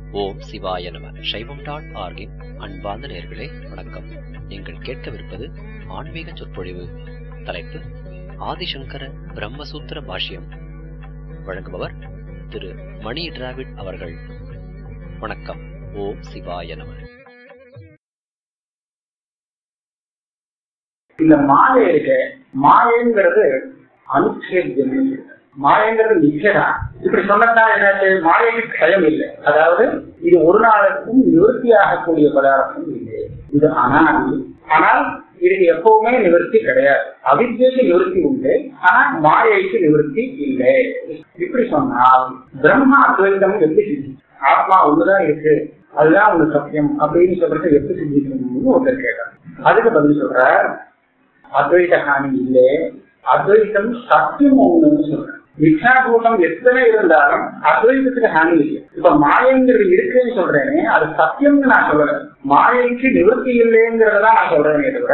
ஓம் சிவாய நம சைவம் டாட் ஆர்கின் அன்பார்ந்த நேர்களே வணக்கம் நீங்கள் கேட்கவிருப்பது ஆன்மீக சொற்பொழிவு தலைப்பு ஆதிசங்கர பிரம்மசூத்திர பாஷ்யம் வழங்குபவர் திரு மணி டிராவிட் அவர்கள் வணக்கம் ஓம் சிவாய நம இந்த மாயை இருக்க மாயங்கிறது அனுச்சேத்தியம் மாயங்கிறது நிச்சயம் இப்படி சொன்னதான் எனக்கு மாயைக்கு பயம் இல்லை அதாவது இது ஒரு நாளுக்கும் நிவர்த்தி ஆகக்கூடிய பதார்த்தம் இல்லை இது அனாதி ஆனால் இதுக்கு எப்பவுமே நிவர்த்தி கிடையாது அவித்யக்கு நிவர்த்தி உண்டு ஆனா மாயைக்கு நிவர்த்தி இல்லை இப்படி சொன்னால் பிரம்ம அத்வைதம் எப்படி சித்தி ஆத்மா ஒண்ணுதான் இருக்கு அதுதான் உங்க சத்தியம் அப்படின்னு சொல்றது எப்படி சிந்திக்கணும்னு ஒருத்தர் கேட்டார் அதுக்கு பதில் சொல்றார் அத்வைத ஹானி இல்லை அத்வைதம் சத்தியம் ஒண்ணுன்னு சொல்றேன் மித்யாபூதம் எத்தனை இருந்தாலும் அத்வைதத்துக்கு ஹானி இல்லை இப்ப மாயங்கிறது இருக்குன்னு சொல்றேனே அது சத்தியம்னு நான் சொல்லல மாயைக்கு நிவர்த்தி இல்லைங்கிறத நான் சொல்றேனே தவிர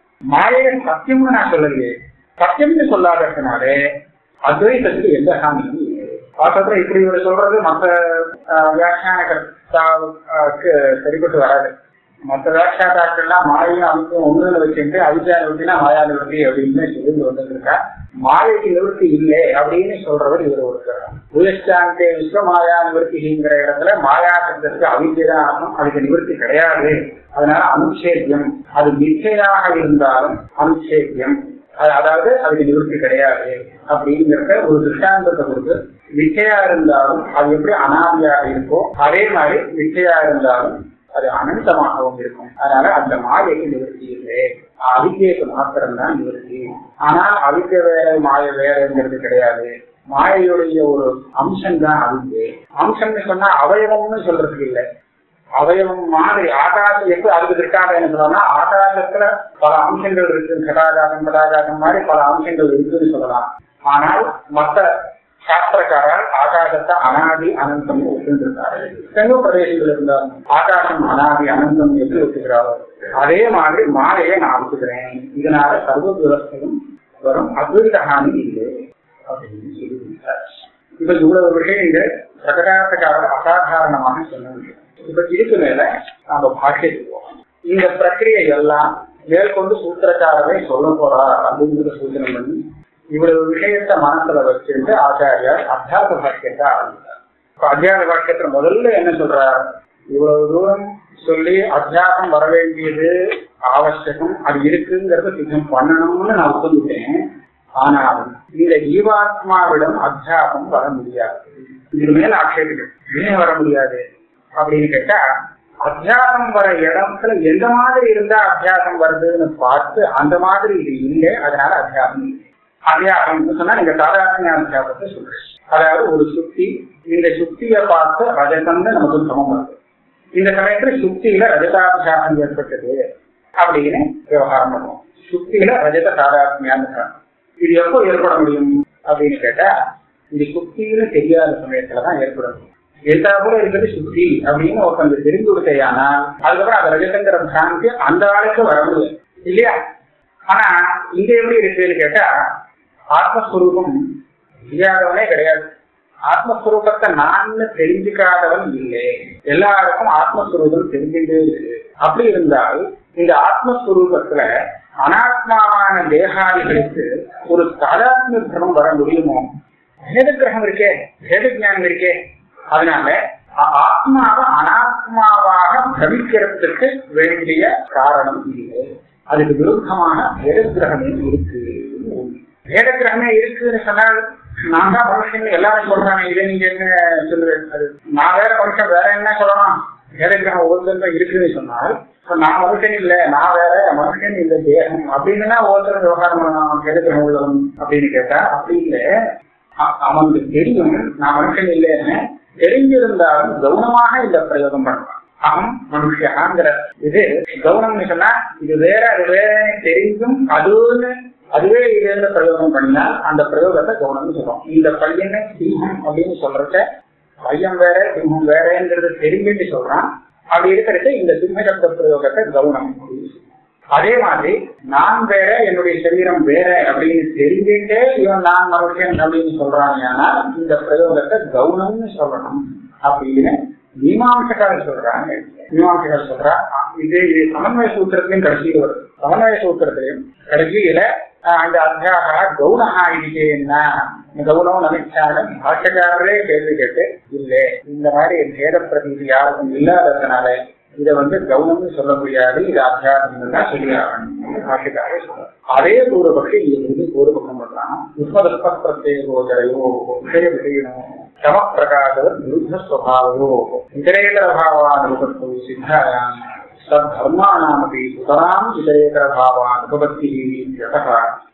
மாயை சத்தியம்னு நான் சொல்லலையே சத்தியம்னு சொல்லாததுனாலே அத்வைதத்துக்கு எந்த ஹானியும் இல்லை பார்த்தா இப்படி ஒரு சொல்றது மற்ற வியாக்கியான கர்த்தாவுக்கு சரிப்பட்டு வராது மற்ற வியாக்கியாதாக்கள்லாம் மாயையும் அமைப்பும் ஒண்ணுல வச்சுட்டு அவித்யா நிவர்த்தினா மாயா நிவர்த்தி அப்படின்னு சொல்லி வந்துருக்கா மாயைக்கு நிவர்த்தி இல்லை அப்படின்னு சொல்றவர் இவர் ஒருத்தர் உயர்ச்சாந்தே விஸ்வ மாயா நிவர்த்திங்கிற இடத்துல மாயா சப்தத்துக்கு அவித்யதான் அர்த்தம் அதுக்கு நிவர்த்தி கிடையாது அதனால அனுச்சேத்தியம் அது மிச்சையாக இருந்தாலும் அனுச்சேத்தியம் அதாவது அதுக்கு நிவர்த்தி கிடையாது அப்படிங்கிறத ஒரு திருஷ்டாந்தத்தை கொடுத்து விச்சையா இருந்தாலும் அது எப்படி அனாதியாக இருக்கோ அதே மாதிரி விச்சையா இருந்தாலும் அது அனந்தமாகவும் இருக்கும் அதனால அந்த மாயைக்கு நிவர்த்தி இல்லை அவித்தியக்கு மாத்திரம்தான் நிவர்த்தி ஆனால் அவித்திய வேற மாய வேறங்கிறது கிடையாது மாயையுடைய ஒரு அம்சம் தான் அவித்தியை அம்சம்னு சொன்னா அவயவம்னு சொல்றதுக்கு இல்லை அவயவம் மாதிரி ஆகாசம் எப்படி அதுக்கு இருக்காங்க என்ன சொல்லலாம்னா ஆகாசத்துல பல அம்சங்கள் இருக்கு கடாகாசம் கடாகாசம் மாதிரி பல அம்சங்கள் இருக்குன்னு சொல்லலாம் ஆனால் மற்ற சாஸ்திரக்காரர் ஆகாசத்தை அனாதி அனந்தம் ஒத்துருக்காரு தெங்கு பிரதேசங்கள் இருந்தாலும் ஆகாசம் அனாதி அனந்தம் எப்படி ஒத்துக்கிறாரோ அதே மாதிரி மாலையை நான் ஒத்துக்கிறேன் இதனால சர்வ விவஸ்தையும் வரும் அத்வைத ஹானி இல்லை அப்படின்னு சொல்லியிருக்கார் இப்ப இவ்வளவு விஷயங்கள் பிரகடாசக்காரர் அசாதாரணமாக சொன்னது இப்ப இதுக்கு மேல நாம பாக்கியத்துக்கு போவோம் இந்த பிரக்கிரியை எல்லாம் மேற்கொண்டு சூத்திரக்காரரை சொல்ல போறார் அப்படிங்கிற சூச்சனை பண்ணி இவ்வளவு விஷயத்த மனசுல வச்சுட்டு ஆச்சாரியார் அத்தியாச பாக்கியத்தை ஆரம்பித்தார் இப்ப அத்தியாச பாக்கியத்துல முதல்ல என்ன சொல்றார் இவ்வளவு தூரம் சொல்லி அத்தியாசம் வர வேண்டியது அவசியம் அது இருக்குங்கிறத சித்தம் பண்ணணும்னு நான் ஒத்துக்கிட்டேன் ஆனால் இந்த ஜீவாத்மாவிடம் அத்தியாசம் வர முடியாது இது மேல ஆட்சேபிகள் ஏன் வர முடியாது அப்படின்னு கேட்டா அத்தியாசம் வர இடத்துல எந்த மாதிரி இருந்தா அத்தியாசம் வருதுன்னு பார்த்து அந்த மாதிரி இது இல்லை அதனால அத்தியாசம் இல்லை அத்தியாசம் சொன்னா நீங்க சாதாரண அத்தியாசத்தை சொல்றேன் அதாவது ஒரு சுத்தி இந்த சுத்தியை பார்த்து ரஜதம்னு நமக்கு சமம் வருது இந்த சமயத்துல சுத்தியில ரஜதாபியாசம் ஏற்பட்டது அப்படின்னு விவகாரம் பண்ணுவோம் சுத்தியில ரஜத சாதாரண இது எப்போ ஏற்பட முடியும் அப்படின்னு கேட்டா இது சுத்தின்னு தெரியாத சமயத்துலதான் ஏற்பட முடியும் எல்லா கூட இருக்கிறது சுத்தி அப்படின்னு ஒருத்தங்க தெரிந்து கொடுத்தையானால் அதுக்கப்புறம் அந்த ரஜதங்கிற பிராந்தி அந்த ஆளுக்கு வர முடியாது இல்லையா ஆனா இங்க எப்படி இருக்குன்னு கேட்டா ஆத்மஸ்வரூபம் தெரியாதவனே கிடையாது ஆத்மஸ்வரூபத்தை நான் தெரிஞ்சுக்காதவன் இல்லை எல்லாருக்கும் ஆத்மஸ்வரூபம் தெரிஞ்சுட்டே இருக்கு அப்படி இருந்தால் இந்த ஆத்மஸ்வரூபத்துல அனாத்மாவான தேகாதிகளுக்கு ஒரு சாதாரண கிரகம் வர முடியுமோ பேத கிரகம் இருக்கே பேத ஜானம் இருக்கே அதனால ஆத்மாவை அனாத்மாவாக பிரமிக்கிறதுக்கு வேண்டிய காரணம் இல்லை அதுக்கு விருத்தமான வேத கிரகமே இருக்கு வேத கிரகமே இருக்குன்னு சொன்னால் நான் தான் மனுஷன் எல்லாரும் சொல்றாங்க இதை நீங்க என்ன சொல்லுவேன் அது நான் வேற மனுஷன் வேற என்ன சொல்லலாம் வேத கிரகம் ஒவ்வொருத்தரும் இருக்குன்னு சொன்னால் நான் மனுஷன் இல்ல நான் வேற மனுஷன் இல்ல தேகம் அப்படின்னா ஒவ்வொருத்தரும் விவகாரம் பண்ணலாம் வேத கிரகம் உள்ளவன் அப்படின்னு கேட்டா அப்படி இல்லை அவனுக்கு தெரியும் நான் மனுஷன் இல்லைன்னு தெரிஞ்சிருந்தாலும் கவனமாக இந்த பிரயோகம் பண்ணுவான் அகம் மனுஷாங்கிற இது கவனம்னு சொன்னா இது வேற அது வேற தெரிஞ்சும் அதுன்னு அதுவே இதுன்னு பிரயோகம் பண்ணினால் அந்த பிரயோகத்தை கவனம்னு சொல்றோம் இந்த பையனை சிங்கம் அப்படின்னு சொல்றத பையன் வேற சிங்கம் வேறங்கிறது தெரிஞ்சுட்டு சொல்றான் அப்படி இருக்கிறது இந்த சிம்ம சப்த பிரயோகத்தை கவனம் அதே மாதிரி நான் வேற என்னுடைய சரீரம் வேற அப்படின்னு தெரிஞ்சுட்டே இவன் நான் மனுஷன் அப்படின்னு சொல்றான் இந்த பிரயோகத்தை கவுனம்னு சொல்லணும் அப்படின்னு மீமாம்சக்காரர் சொல்றாங்க மீமாம்சக்காரர் சொல்றா இது இது சமன்வய சூத்திரத்திலையும் கடைசியில் வருது சமன்வய சூத்திரத்திலையும் கடைசியில ஆஹ், அந்த அத்தியாக கௌனஹா இது என்ன கௌனவம் நமிச்சாலும் பாஷக்காரரே கேள்வி கேட்டு இல்ல இந்த மாதிரி பேத பிரதிநிதி யாருக்கும் இல்லாததுனால இதை வந்து கௌனம்னு சொல்ல முடியாது இது அத்தியாசம் தான் சொல்லி ஆகணும் பாஷக்காரரே சொல்றாரு அதே பூர்வபக்ஷி இது வந்து பூர்வபக்ஷம் பண்றான் உஸ்மதஸ்ம பிரத்யேக கோச்சரையோ விஷய விஷயம் சம பிரகாச விருத்த ஸ்வபாவோ இத்தரேதர பாவானுபத்தோ சித்தாயாம் तद्धर्माणामपि सुतराम् इतरेतरभावान् उपपत्तिः इत्यतः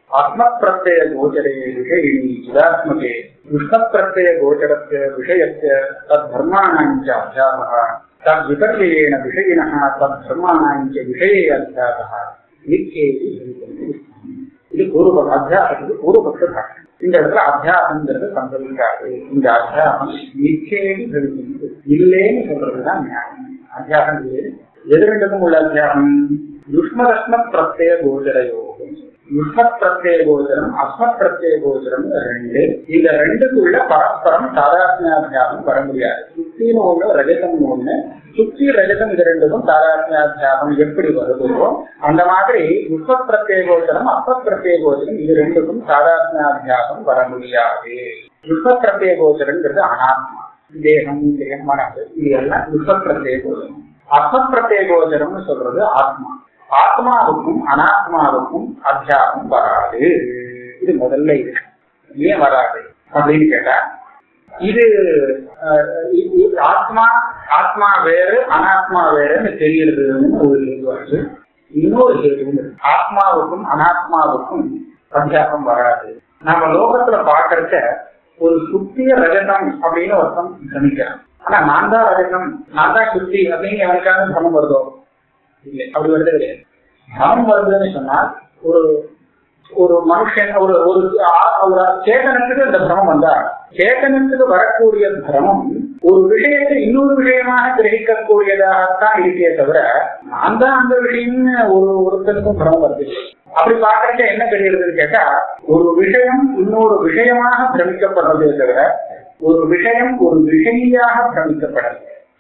आत्मप्रत्ययगोचरे विषयिणी चिदात्मके कृष्णप्रत्ययगोचरस्य विषयस्य तद्धर्माणाम् च अभ्यासः तद्विपर्ययेण विषयिणः तद्धर्माणाम् च विषये अभ्यासः नित्येति भवितुम् இது பூர்வ அத்தியாசத்துக்கு பூர்வபக்ஷ பாஷை இந்த இடத்துல அத்தியாசங்கிறது சம்பவிக்காது இந்த அத்தியாசம் நிச்சயம் தெரிவிக்கிறது இல்லைன்னு சொல்றதுதான் நியாயம் அத்தியாசம் இல்லைன்னு எது ரெண்டுக்கும் உள்ள அத்தியாசம் யுஷ்மரஸ்ம பிரத்யய கோச்சரையோ யுஷ்மத் பிரத்யய கோச்சரம் அஸ்மத் பிரத்யய கோச்சரம் ரெண்டு இந்த ரெண்டுக்குள்ள பரஸ்பரம் தாதாத்மியாத்தியாசம் வர முடியாது சுத்தின்னு ஒண்ணு ரஜதம் ஒண்ணு சுத்தி ரஜதம் இது ரெண்டுக்கும் தாதாத்மியாத்தியாசம் எப்படி வருதோ அந்த மாதிரி யுஷ்மத் பிரத்யய கோச்சரம் அஸ்மத் பிரத்யய கோச்சரம் இது ரெண்டுக்கும் தாதாத்மியாத்தியாசம் வர முடியாது யுஷ்மத் பிரத்யய கோச்சரங்கிறது அனாத்மா தேகம் இந்திரியம் மனசு இது எல்லாம் யுஷ்மத் பிரத்யய கோச்சரம் அஸ்மத் பிரத்யய கோச்சரம்னு சொல்றது ஆத்மா ஆத்மாவுக்கும் அனாத்மாவுக்கும் அத்தியாசம் வராது இது முதல்ல இது ஏன் வராது அப்படின்னு கேட்டா இது அஹ், இ- இ- ஆத்மா ஆத்மா வேறு அனாத்மா வேறுன்னு தெரியுறதுன்னு ஒரு ஹேது வருது இன்னொரு ஹேதுவும் இருக்கு. ஆத்மாவுக்கும் அனாத்மாவுக்கும் அத்தியாசம் வராது நம்ம லோகத்துல பாக்குறத ஒரு சுத்திய ரஜதம் அப்படின்னு ஒருத்தன் கணிக்கிறான் ஆனா நான் தான் ரஜதம் நான் தான் சுத்தி அப்படின்னு எவனுக்காக சமம் வருதோ இல்லை அப்படி வருது கிடையாது சமம் வருதுன்னு சொன்னால் ஒரு ஒரு மனுஷன் ஒரு ஒரு ஆ- ஒரு சேதனத்துக்கு இந்த பிரமம் வந்தா சேதனத்துக்கு வரக்கூடிய பிரமம் ஒரு விஷயத்தை இன்னொரு விஷயமாக கிரகிக்கக்கூடியதாகத்தான் இருக்கே தவிர நான் தான் அந்த விஷயம்னு ஒரு ஒருத்தனுக்கும் பிரமம் வருது அப்படி பாக்குறத என்ன தெரியுதுன்னு கேட்டா ஒரு விஷயம் இன்னொரு விஷயமாக பிரமிக்கப்படுறதே தவிர ஒரு விஷயம் ஒரு விஷயியாக பிரமிக்கப்படல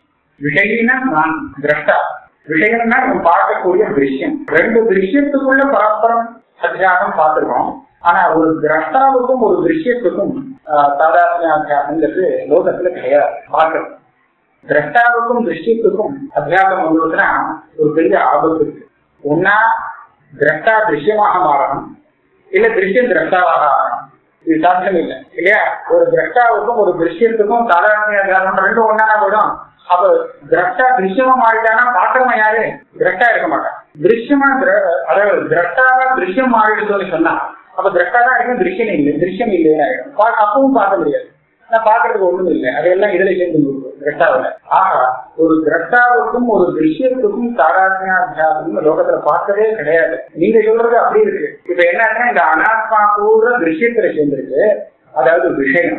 விஷயினா நான் திரஷ்டா விஷயம்னா நம்ம பார்க்கக்கூடிய திருஷ்யம் ரெண்டு திருஷ்யத்துக்குள்ள பரஸ்பரம் அத்தியாசம் பார்த்திருக்கோம் ஆனா ஒரு திரஷ்டாவுக்கும் ஒரு திருஷ்யத்துக்கும் தாதாத்மிய அத்தியாசங்கிறது லோகத்துல கிடையாது பார்க்கணும் திரஷ்டாவுக்கும் திருஷ்யத்துக்கும் அத்தியாசம் வந்ததுன்னா ஒரு பெரிய ஆபத்து இருக்கு ஒன்னா திரஷ்டா திருஷ்யமாக மாறணும் இல்ல திருஷ்யம் திரஷ்டாவாக ஆகணும் இது சாத்தியம் இல்லை இல்லையா ஒரு திரஷ்டாவுக்கும் ஒரு திருஷ்யத்துக்கும் சாதாரண அத்தியாசம் ரெண்டும் ஒன்னா போயிடும் அப்ப திரஷ்டா திருஷ்யமா மாறிட்டானா பாக்குறவன் யாரு திரஷ்டா இருக்க மாட்டான் திருஷ்யமா திர- அதாவது திரஷ்டாவா திருஷ்யம் மாறிடுதுன்னு சொன்னா அப்ப திரஷ்டா தான் இருக்கும் திருஷ்யம் இல்லை திருஷ்யம் இல்லைன்னு ஆயிடும் பா- அப்பவும் பார்க்க முடியாது நான் பாக்குறதுக்கு ஒண்ணும் இல்லை அதெல்லாம் இதுல சேர்ந்து திரஷ்டாவில ஆகா ஒரு திரஷ்டாவுக்கும் ஒரு திருஷ்யத்துக்கும் தாராத்மியாத்தியாசம் லோகத்துல பார்க்கவே கிடையாது நீங்க சொல்றது அப்படி இருக்கு இப்ப என்னன்னா இந்த அனாத்மா கூட திருஷ்யத்துல சேர்ந்திருக்கு அதாவது விஷயம்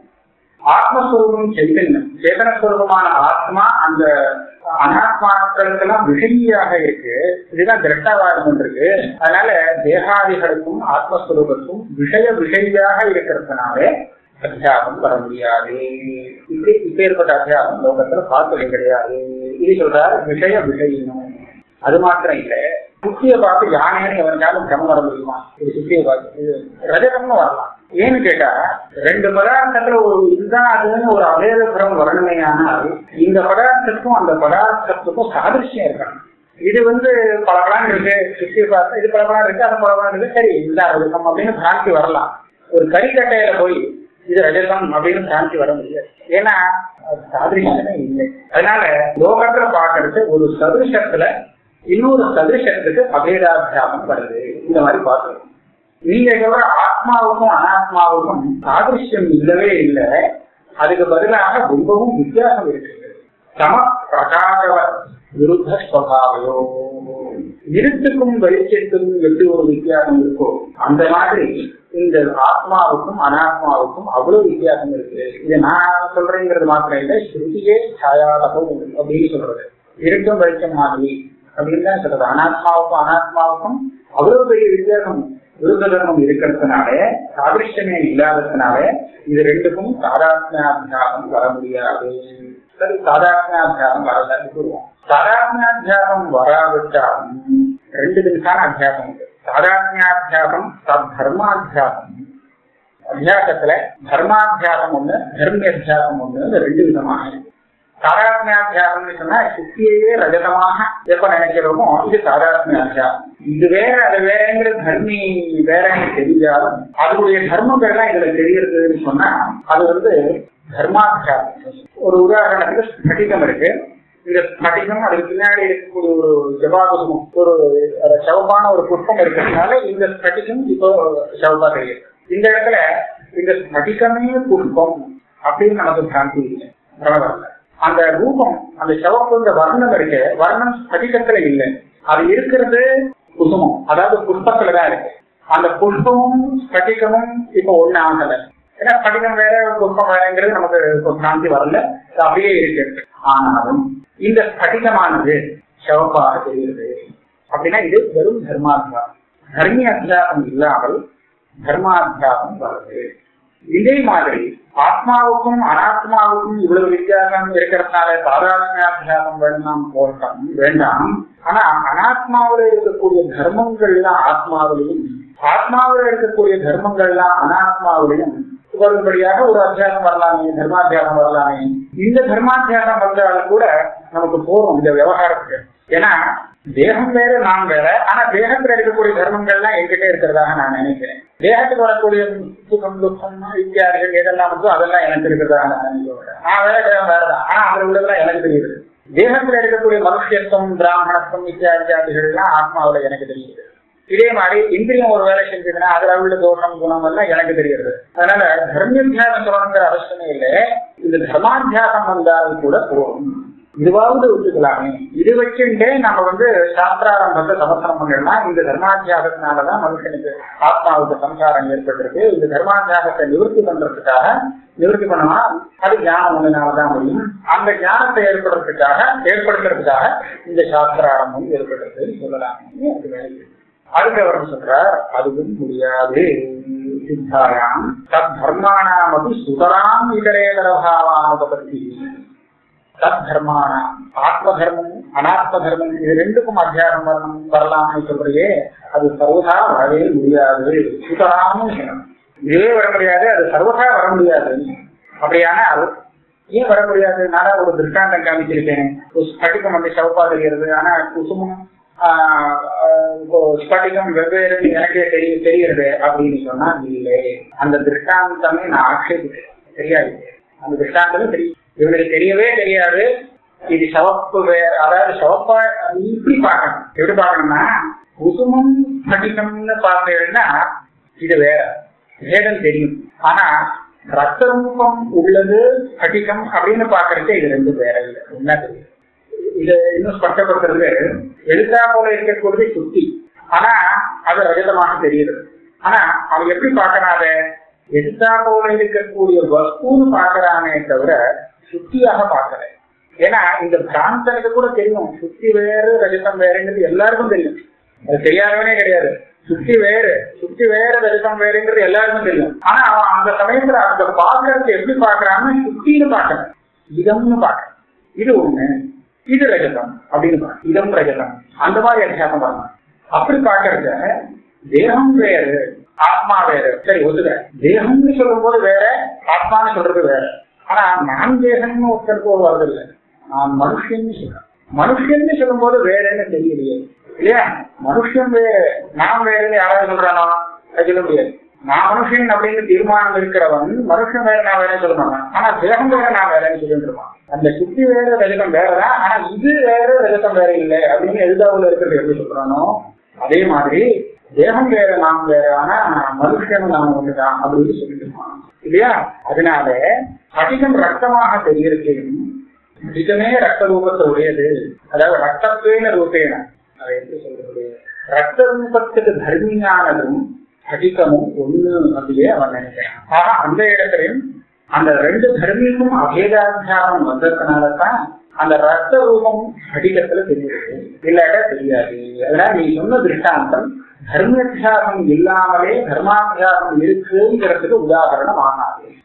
ஆத்மஸ்வரூபம் சைத்தன்யம் சேதனஸ்வரூபமான ஆத்மா அந்த அனாத்மாக்களுக்கெல்லாம் விஷயியாக இருக்கு இதுதான் திரஷ்டாவாதம் இருக்கு அதனால தேகாதிகளுக்கும் ஆத்மஸ்வரூபத்துக்கும் விஷய விஷயியாக இருக்கிறதுனாலே அத்தியாசம் வர முடியாது இப்படி இப்பேற்பட்ட அத்தியாசம் லோகத்துல பார்த்தது கிடையாது இது சொல்றாரு விஷய விஷயினும் அது மாத்திரம் இல்ல சுத்திய பார்த்து யானைன்னு எவனுக்காலும் கிரமம் வர முடியுமா இது சுத்திய பார்த்து இது ரஜகம்னு வரலாம் ஏன்னு கேட்டா ரெண்டு பதார்த்தத்துல ஒரு இதுதான் அதுன்னு ஒரு அபேத கிரமம் வரணுமே ஆனால் இந்த பதார்த்தத்துக்கும் அந்த பதார்த்தத்துக்கும் சாதிருஷ்யம் இருக்கணும் இது வந்து பலபலாம் இருக்கு சுத்திய பார்த்து இது பலபலாம் இருக்கு அது பலபலாம் இருக்கு சரி இதுதான் ரஜகம் அப்படின்னு பிராந்தி வரலாம் ஒரு கறிக்கட்டையில போய் இது ரஜகம் அப்படின்னு பிராந்தி வர முடியாது ஏன்னா அது சாதிருஷ்யமே இல்லை அதனால லோகத்துல பாக்குறது ஒரு சதுருஷத்துல இன்னொரு சதுருஷத்துக்கு அபேதாபியாசம் வருது இந்த மாதிரி பார்க்கணும் நீங்க சொல்ற ஆத்மாவுக்கும் அனாத்மாவுக்கும் சாதிருஷ்யம் இல்லவே இல்லை அதுக்கு பதிலாக ரொம்பவும் வித்தியாசம் இருக்கு சம பிரகாசவ விருத்த ஸ்வபாவையோ இருட்டுக்கும் வெளிச்சத்துக்கும் எப்படி ஒரு வித்தியாசம் இருக்கோ அந்த மாதிரி இந்த ஆத்மாவுக்கும் அனாத்மாவுக்கும் அவ்வளவு வித்தியாசம் இருக்கு இது நான் சொல்றேங்கிறது மாத்திரம் இல்லை ஸ்ருதியே சாயாதகம் அப்படின்னு சொல்றது இருட்டும் வெளிச்சம் மாதிரி அப்படின்னு தான் சொல்றது அனாத்மாவுக்கும் அனாத்மாவுக்கும் அவ்வளவு பெரிய வித்தியாசம் விருத்த தர்மம் இருக்கிறதுனால சாதிருஷ்யமே இல்லாததுனால இது ரெண்டுக்கும் சாதாத்மியாபியாசம் வர முடியாது சரி சாதாரணாத்தியாசம் வரல விட்டுருவோம் சாதாரணாத்தியாசம் வராவிட்டாலும் ரெண்டு விதமான அத்தியாசம் உண்டு சாதாரணாத்தியாசம் தர்மாத்தியாசம் அத்தியாசத்துல தர்மாத்தியாசம் ஒண்ணு தர்மியாத்தியாசம் ஒண்ணு இந்த ரெண்டு விதமாக இருக்கு சாதாரணாத்தியாசம்னு சொன்னா சுத்தியையே ரஜதமாக எப்ப நினைக்கிறோமோ இது சாதாரணாத்தியாசம் இது வேற அது வேறங்கிறது தர்மி வேறன்னு தெரிஞ்சாலும் அதனுடைய தர்மங்கள்லாம் இதுல தெரியறதுன்னு சொன்னா அது வந்து தர்மாத்தியாசம் ஒரு உதாரணத்துக்கு ஸ்படிகம் இருக்கு இந்த ஸ்படிகம் அதுக்கு பின்னாடி இருக்கக்கூடிய ஒரு ஜபாகுசமும் ஒரு அஹ், சிவப்பான ஒரு புஷ்பம் இருக்கிறதுனால இந்த ஸ்படிகம் இப்போ சிவப்பா தெரியுது இந்த இடத்துல இந்த ஸ்படிகமே புஷ்பம் அப்படின்னு நமக்கு பிராந்தி இல்லை பரவாயில்ல அந்த ரூபம் அந்த சிவப்புங்கிற வர்ணம் இருக்கு வர்ணம் ஸ்படிகத்துல இல்லை அது இருக்கிறது குசுமம் அதாவது புஷ்பத்துல தான் இருக்கு அந்த புஷ்பமும் ஸ்படிகமும் இப்போ ஒண்ணு ஆகல ஏன்னா ஸ்படிகம் வேற புஷ்பம் வேறங்கிறது நமக்கு இப்போ பிராந்தி வரல அது அப்படியே இருக்கு ஆனாலும் இந்த ஸ்படிகமானது சிவப்பாக தெரிகிறது அப்படின்னா இது வெறும் தர்மாத்தியாசம் தர்மி அத்தியாசம் இல்லாமல் தர்மாத்தியாசம் வருது இதே மாதிரி ஆத்மாவுக்கும் அனாத்மாவுக்கும் இவ்வளவு வித்தியாசம் இருக்கிறதுனால சாதாரணாத்தியாசம் வேண்டாம் போட்டோம் வேண்டாம் ஆனா அனாத்மாவில இருக்கக்கூடிய தர்மங்கள்லாம் ஆத்மாவிலையும் ஆத்மாவில இருக்கக்கூடிய தர்மங்கள்லாம் அனாத்மாவிலையும் வரும்படியாக ஒரு அத்தியாசம் வரலாமே தர்மாத்தியாசம் வரலாமே இந்த தர்மாத்தியாசம் வந்தாலும் கூட நமக்கு போகும் இந்த விவகாரத்துக்கு ஏன்னா தேகம் வேற நான் வேற ஆனா தேகத்துல இருக்கக்கூடிய தர்மங்கள்லாம் என்கிட்ட இருக்கிறதாக நான் நினைக்கிறேன் தேகத்துக்கு வரக்கூடிய சுகம் துக்கம் இத்தியாதிகள் எதெல்லாம் வந்து அதெல்லாம் எனக்கு இருக்கிறதாக நான் நினைக்கிறேன் நான் வேற தேகம் வேறதான் ஆனா அதுல உள்ளதெல்லாம் எனக்கு தெரியுது தேகத்துல இருக்கக்கூடிய மனுஷத்துவம் பிராமணத்துவம் இத்தியாதிகள் எல்லாம் ஆத்மாவில எனக்கு தெரியுது இதே மாதிரி இந்திரியம் ஒரு வேலை செஞ்சதுன்னா அதுல உள்ள தோஷம் குணம் எல்லாம் எனக்கு தெரியுது அதனால தர்மியாசம் சொல்லணுங்கிற அவசியமே இல்லை இந்த தர்மாத்தியாசம் வந்தாலும் கூட போகும் இதுவாவது ஒத்துக்கலாமே இது வச்சுட்டே நம்ம வந்து சாஸ்திராரம்பத்தை சமர்த்தனம் பண்ணிடலாம் இந்த தர்மாத்தியாகத்தினாலதான் மனுஷனுக்கு ஆத்மாவுக்கு சம்சாரம் ஏற்பட்டிருக்கு இந்த தர்மாத்தியாகத்தை நிவர்த்தி பண்றதுக்காக நிவர்த்தி பண்ணலாம் அது ஞானம் ஒண்ணுனாலதான் முடியும் அந்த ஞானத்தை ஏற்படுறதுக்காக ஏற்படுத்துறதுக்காக இந்த சாஸ்திராரம்பம் ஏற்படுறது சொல்லலாம் அது வேலை அதுக்கு அவர் சொல்றார் அதுவும் முடியாது சித்தாயாம் தத் தர்மானாம் அப்படி சுதராம் இதரேதர பாவானுபத்தி தத் தர்மானாம் ஆத்ம தர்மம் அனாத்ம தர்மம் இது ரெண்டுக்கும் அத்தியானம் வரணும் வரலாம்னு சொல்றியே அது சர்வதா வரவே முடியாது சுதராமும் சொல்லணும் இதுவே வர முடியாது அது சர்வதா வர முடியாது அப்படியானால் ஏன் வர முடியாது நானா ஒரு திருஷ்டாந்தம் காமிச்சிருக்கேன் ஒரு ஸ்பட்டிகம் வந்து சிவப்பா தெரிகிறது ஆனா குசுமம் ஆஹ் ஆஹ் இப்போ ஸ்பட்டிகம் வெவ்வேறு எனக்கே தெரிய தெரிகிறது அப்படின்னு சொன்னா இல்லை அந்த திருஷ்டாந்தமே நான் ஆட்சேபிக்கிறேன் தெரியாது அந்த திருஷ்டாந்தமே தெரியும் இவனுக்கு தெரியவே தெரியாது இது சிவப்பு வேற அதாவது சிவப்பா இப்படி பார்க்கணும் எப்படி பார்க்கணும்னா குசுமம் ஸ்பட்டிகம்னு பார்த்தீங்கன்னா இது வேற வேதம் தெரியும் ஆனா ரத்த ரூபம் உள்ளது ஸ்பட்டிகம் அப்படின்னு பாக்குறதுக்கு இது ரெண்டு வேற இல்லை என்ன தெரியும் இதை இன்னும் ஸ்பஷ்டப்படுத்துறது எழுத்தா போல இருக்கக்கூடியது சுத்தி ஆனா அது ரஜதமாக தெரியுது ஆனா அவன் எப்படி பார்க்கறான் அதை எழுத்தா போல இருக்கக்கூடிய வஸ்துன்னு பார்க்கறானே தவிர சுத்தியாக பார்க்கல ஏன்னா இந்த பிராந்தனுக்கு கூட தெரியும் சுத்தி வேறு ரஜதம் வேறுங்கிறது எல்லாருக்கும் தெரியும் அது தெரியாதவனே கிடையாது சுத்தி வேறு சுத்தி வேற ரஜதம் வேறுங்கிறது எல்லாருக்கும் தெரியும் ஆனா அவன் அந்த சமயத்துல அந்த பார்க்கறதுக்கு எப்படி பார்க்கறான்னு சுத்தின்னு பார்க்கறான் இதம்னு பார்க்கறான் இது ஒண்ணு இது ரஜதம் அப்படின்னு பார்க்கணும். இதம் ரஜதம் அந்த மாதிரி அத்தியாசம் வரணும் அப்படி பார்க்கறத தேகம் வேறு ஆத்மா வேறு சரி ஒத்துக்க தேகம்னு சொல்லும் போது வேற ஆத்மான்னு சொல்றது வேற ஆனா நான் தேகம்னு ஒருத்தருக்கு ஒரு வருது இல்லை நான் மனுஷன்னு சொல்றேன் மனுஷன்னு சொல்லும் போது வேறன்னு தெரியலையே இல்லையா மனுஷன் வேறு நான் வேறுன்னு யாராவது சொல்றானோ அது சொல்ல முடியாது நான் மனுஷன் அப்படின்னு தீர்மானம் இருக்கிறவன் மனுஷன் வேற நான் வேற சொல்ல மாட்டான் ஆனா தேகம் வேற நான் வேறன்னு சொல்லிட்டு இருப்பான் அந்த சுத்தி வேற ரஜகம் வேறதான் ஆனா இது வேற ரஜகம் வேற இல்லை அப்படின்னு எழுதாவுல இருக்கிறது எப்படி சொல்றானோ அதே மாதிரி தேகம் வேற நாம் வேற ஆனா மனுஷன் நாம் ஒண்ணுதான் அப்படின்னு சொல்லிட்டு இருப்பான் இல்லையா அதனால அதிகம் ரத்தமாக தெரிகிறதையும் அதிகமே ரத்த ரூபத்தை உடையது அதாவது ரத்தத்துவேன ரூபேன அதை எப்படி சொல்றது ரத்த ரூபத்துக்கு தர்மியானதும் அதிகமும் ஒண்ணு அப்படியே அவன் நினைக்கிறான் ஆக அந்த இடத்துலயும் அந்த ரெண்டு தர்மிக்கும் அபேதாத்தியானம் வந்ததுனாலதான் அந்த ரத்த ரூபம் அதிகத்துல தெரியுது இல்லாட்ட தெரியாது அதனால நீ சொன்ன திருஷ்டாந்தம் தர்மியாத்தியாசம் இல்லாமலே தர்மாத்தியாசம் இருக்குங்கிறதுக்கு உதாரணம் ஆகாது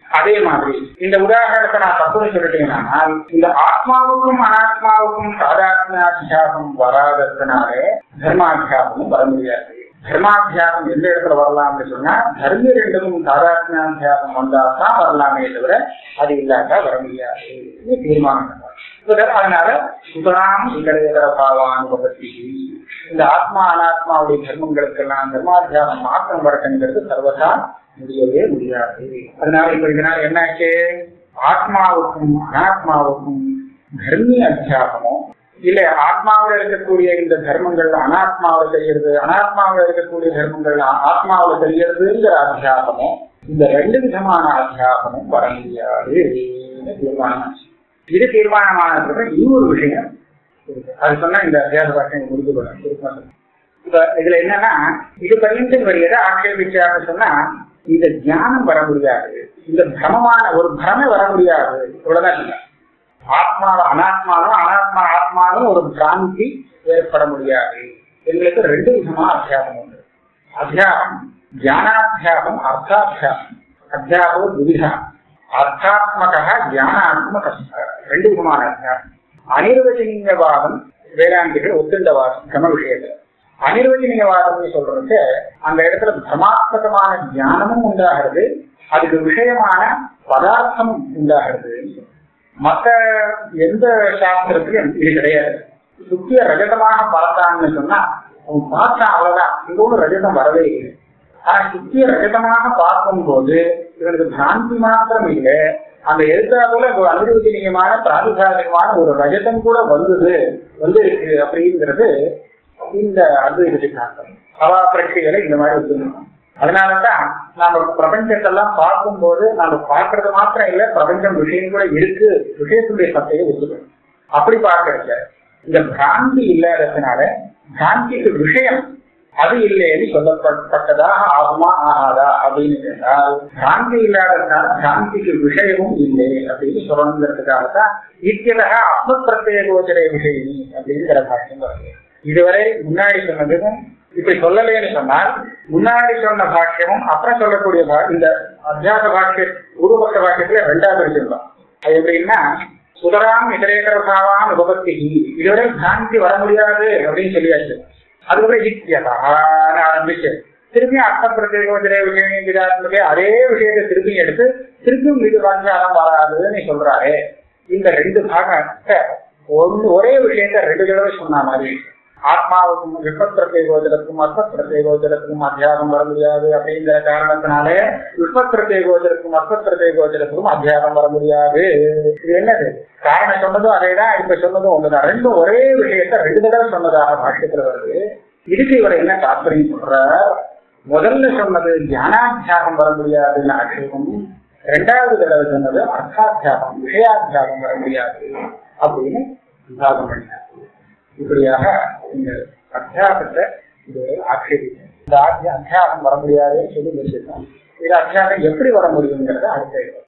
அதே மாதிரி இந்த உதாரணத்தை நான் தப்புன்னு சொல்லிட்டீங்கன்னா இந்த ஆத்மாவுக்கும் அனாத்மாவுக்கும் சாதாரணாத்தியாசம் வராததுனாலே தர்மாத்தியாசமும் வர முடியாது தர்மாத்தியாசம் எந்த இடத்துல வரலாம்னு சொன்னா தர்ம ரெண்டுக்கும் சாதாரணாத்தியாசம் வந்தா தான் வரலாமே தவிர அது இல்லாட்டா வர முடியாது இது தீர்மானம் பண்றாங்க. அதனால சுதராம் இதர பாவானுபவத்தி இந்த ஆத்மா அனாத்மாவுடைய தர்மங்களுக்கெல்லாம் தர்மாத்தியாசம் மாற்றம் வரட்டுங்கிறது சர்வதா முடியவே முடியாது அதனால இப்ப இதனால என்னாச்சு ஆத்மாவுக்கும் அனாத்மாவுக்கும் தர்மி அத்தியாசமோ இல்ல ஆத்மாவில் இருக்கக்கூடிய இந்த தர்மங்கள் அனாத்மாவில் தெரிகிறது அனாத்மாவில் இருக்கக்கூடிய தர்மங்கள் ஆத்மாவில் தெரிகிறதுங்கிற அத்தியாசமோ இந்த ரெண்டு விதமான அத்தியாசமும் வர முடியாது தீர்மானம் இது தீர்மானமானதுக்கு இன்னொரு விஷயம் இருக்கு. அது சொன்னா இந்த அத்தியாச பாஷை முடிஞ்சு போயிடும் இப்ப இதுல என்னன்னா இது பரியந்தம் வருகிறத ஆட்சேபிச்சாருன்னு சொன்னா இந்த ஞானம் வர முடியாது இந்த பிரமமான ஒரு பிரமை வர முடியாது இவ்வளவுதான் இல்லை ஆத்மாவை அனாத்மாவும் அனாத்மா ஆத்மாவும் ஒரு பிராந்தி ஏற்பட முடியாது எங்களுக்கு ரெண்டு விதமான அத்தியாசம் உண்டு அத்தியாசம் ஞானாத்தியாசம் அர்த்தாத்தியாசம் அத்தியாசம் துவிதா அர்த்தாத்மக ஞானாத்மக ரெண்டு விதமான அத்தியாசம் அனிர்வச்சனீயவாதம் வேதாந்திகள் ஒத்துண்டவாதம் கம விஷயத்துல அனிர்வச்சனீயவாதம்னு சொல்றது அந்த இடத்துல பிரமாத்மகமான ஞானமும் உண்டாகிறது அதுக்கு விஷயமான பதார்த்தமும் உண்டாகிறது மத்த எந்த சாஸ்திரத்திலும் இது கிடையாது சுத்திய ரஜதமாக பார்த்தான்னு சொன்னா அவன் பார்த்தான் அவ்வளவுதான் இங்க ஒண்ணு ரஜதம் வரவே இல்லை ஆனா சுத்திய ரஜதமாக பார்க்கும்போது இவனுக்கு பிராந்தி மாத்திரம் இல்லை அந்த எழுத்தாப்புல ஒரு அனுபவஜனீயமான பிராதிகாரிகமான ஒரு ரஜதம் கூட வந்தது வந்திருக்கு அப்படிங்கிறது இந்த அத்வைத சித்தாந்தம் அவா பிரக்ரிகளை இந்த மாதிரி வச்சிருக்கோம் அதனாலதான் நாம பிரபஞ்சத்தெல்லாம் பார்க்கும்போது நாம பார்க்கறது மாத்திரம் இல்ல பிரபஞ்சம் விஷயம் கூட இருக்கு விஷயத்துடைய சத்தையை ஒத்துக்கணும் அப்படி பார்க்கறது இந்த பிராந்தி இல்லாததுனால பிராந்திக்கு விஷயம் அது இல்லைன்னு சொல்லப்பட்டதாக ஆகுமா ஆகாதா அப்படின்னு கேட்டால் பிராந்தி இல்லாததுனால பிராந்திக்கு விஷயமும் இல்லை அப்படின்னு சொல்லணுங்கிறதுக்காகத்தான் இத்தியதக அஸ்மத் பிரத்யேக கோச்சர விஷயம் அப்படிங்கிற பாஷ்யம் வருது இதுவரை முன்னாடி சொன்னதுக்கும் இப்படி சொல்லலைன்னு சொன்னால் முன்னாடி சொன்ன பாக்கியமும் அப்புறம் சொல்லக்கூடிய பா- இந்த அத்தியாச பாக்கிய உருவப்பட்ட பாக்கியத்துல ரெண்டாவது வச்சிருந்தோம் அது எப்படின்னா சுதராம் இதரேகர பாவாம் உபபத்தி இதுவரை பிராந்தி வர முடியாது அப்படின்னு சொல்லியாச்சு அதுக்கப்புறம் இத்தியதான்னு ஆரம்பிச்சு திரும்பி அர்த்த பிரத்யேகோச்சரே விஷயம் விதாத்மகே அதே விஷயத்தை திருப்பி எடுத்து திருப்பியும் இது வாஞ்சாலம் வராதுன்னு சொல்றாரு இந்த ரெண்டு பாகத்தை ஒன்று ஒரே விஷயத்தை ரெண்டு தடவை சொன்ன மாதிரி ஆத்மாவுக்கும் விபத் பிரத்யேகோச்சரத்துக்கும் அர்த்த பிரத்யேகோச்சரத்துக்கும் அத்தியாகம் வர முடியாது அப்படிங்கிற காரணத்தினாலே விபத் பிரத்யேகோச்சரத்துக்கும் அர்த்த பிரத்யேகோச்சரத்துக்கும் அத்தியாகம் வர முடியாது இது என்னது காரணம் சொன்னதும் அதேதான் இப்ப சொன்னதும் ஒண்ணுதான் ரெண்டும் ஒரே விஷயத்தை ரெண்டு தடவை சொன்னதாக பாஷ்யத்துல வருது இதுக்கு இவர் என்ன தாற்பயம் சொல்றார் முதல்ல சொன்னது ஞானாத்தியாகம் வர முடியாதுன்னு ஆட்சேபம் ரெண்டாவது தடவை சொன்னது அர்த்தாத்தியாகம் விஷயாத்தியாகம் வர முடியாது அப்படின்னு விவாதம் பண்ணினார் இப்படியாக இந்த அத்தியாசத்தை இது ஆட்சேபிக்கும் இந்த ஆத்திய- அத்தியாசம் வர முடியாதுன்னு சொல்லி வச்சிருக்கோம் இது அத்தியாசம் எப்படி வர முடியுங்கிறத அடுத்த